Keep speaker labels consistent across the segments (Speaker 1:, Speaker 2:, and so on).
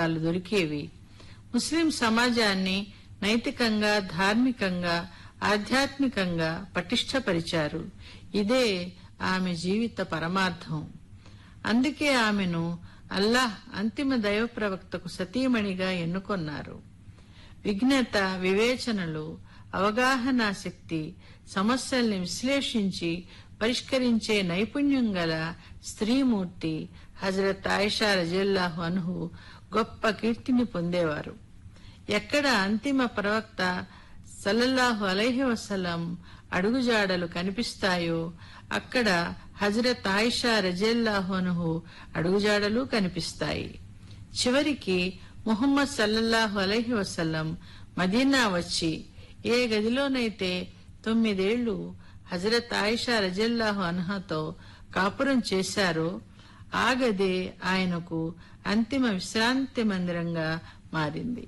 Speaker 1: పుస్తకాలు దొరికేవి ముస్లిం సమాజాన్ని నైతికంగా ధార్మికంగా ఆధ్యాత్మికంగా పటిష్టపరిచారు ఇదే ఆమె జీవిత పరమార్థం అందుకే ఆమెను అల్లాహ్ అంతిమ దైవ ప్రవక్తకు సతీమణిగా ఎన్నుకొన్నారు విజ్ఞత వివేచనలు అవగాహన శక్తి సమస్యల్ని విశ్లేషించి పరిష్కరించే నైపుణ్యం గల స్త్రీమూర్తి హజరత్ ఆయిషా రజల్లాహు అన్హు గొప్ప కీర్తిని పొందేవారు ఎక్కడ అంతిమ ప్రవక్త సల్లల్లాహు అలైహి వసల్లం అడుగుజాడలు కనిపిస్తాయో అక్కడ హజరత్ ఆయిషా రజల్లాహు అన్హు అడుగుజాడలు కనిపిస్తాయి చివరికి ముహమ్మద్ సల్లల్లాహు అలైహి వసల్లం మదీనా వచ్చి ఏ గదిలోనైతే తొమ్మిదేళ్లు హజరత్ ఆయిషా రజల్లాహు అన్హాతో కాపురం చేశారో ఆ గదే ఆయనకు అంతిమ విశ్రాంతి మందిరంగా మారింది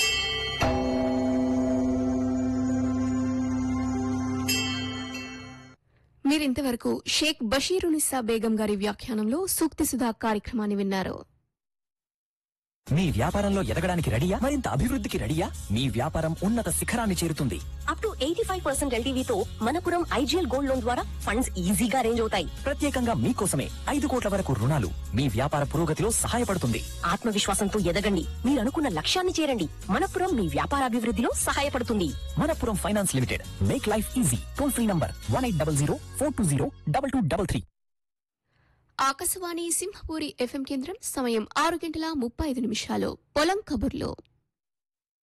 Speaker 2: మీరింతవరకు షేక్ బషీరునిసా బేగం గారి వ్యాఖ్యానంలో సూక్తి సుధా కార్యక్రమాన్ని విన్నారు
Speaker 3: మీ వ్యాపారంలో ఎదగడానికి రెడీయా మరింత అభివృద్ధికి రెడీయా మీ వ్యాపారం ఉన్నత శిఖరాన్ని చేరుతుంది
Speaker 4: up to eighty five percent ఎల్టీవీతో మనపురం ఐజీఎల్ గోల్డ్ లోన్ ద్వారా ఫండ్స్ ఈజీగా రేంజ్ అవుతాయి
Speaker 3: ప్రత్యేకంగా మీకోసమే ఐదు కోట్ల వరకు రుణాలు మీ వ్యాపార పురోగతిలో సహాయపడుతుంది
Speaker 4: ఆత్మవిశ్వాసంతో ఎదగండి మీరు అనుకున్న లక్ష్యాన్ని చేరండి మనపురం మీ వ్యాపారాభివృద్ధిలో సహాయపడుతుంది
Speaker 3: Manappuram finance limited make life easy toll free number one eight double zero four two zero double two double three
Speaker 2: Akashvani Simhapuri FM కేంద్రం సమయం ఆరు గంటల ముప్పై ఐదు నిమిషాలు పొలం కబుర్లో